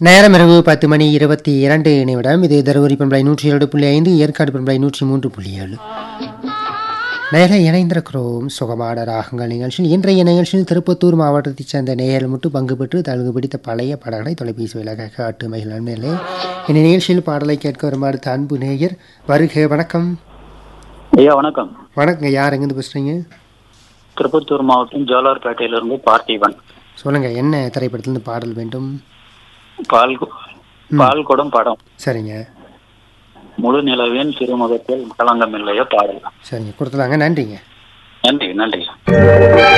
நேரம் இரவு பத்து மணி இருபத்தி இரண்டு நிமிடம் இது தருமபுரி பண்பலை நூற்றி ஏழு புள்ளி ஐந்து ஏற்காடு பண்பலை நூற்றி மூன்று புள்ளி ஏழு நேர இணைந்திருக்கிறோம் சுகமான ராகங்கள் நிகழ்ச்சியில் இன்றைய நிகழ்ச்சியில் திருப்பத்தூர் மாவட்டத்தைச் சேர்ந்த நேயர்கள் மட்டும் பங்கு பெற்று தனக்கு பிடித்த பழைய பாடல்களை தொலைபேசி வழியாக காட்டு மகிழ் மேலே இந்த நிகழ்ச்சியில் பாடலை கேட்க வருமாறு அன்பு நேயர் வருக வணக்கம் ஐயா வணக்கம் வணக்கங்க யார் எங்கேருந்து பேசுறீங்க திருப்பத்தூர் மாவட்டம் ஜோலார்பேட்டையிலிருந்து பார்த்திபன் சொல்லுங்க என்ன திரைப்படத்திலிருந்து பாடல் வேண்டும் பால் கு- பால் குடம் படம் சரிங்க முழு நிலவின் திருமுகத்தில் களங்கம் இல்லையோ பாடல் சரிங்க கொடுத்துலாங்க நன்றிங்க நன்றி நன்றி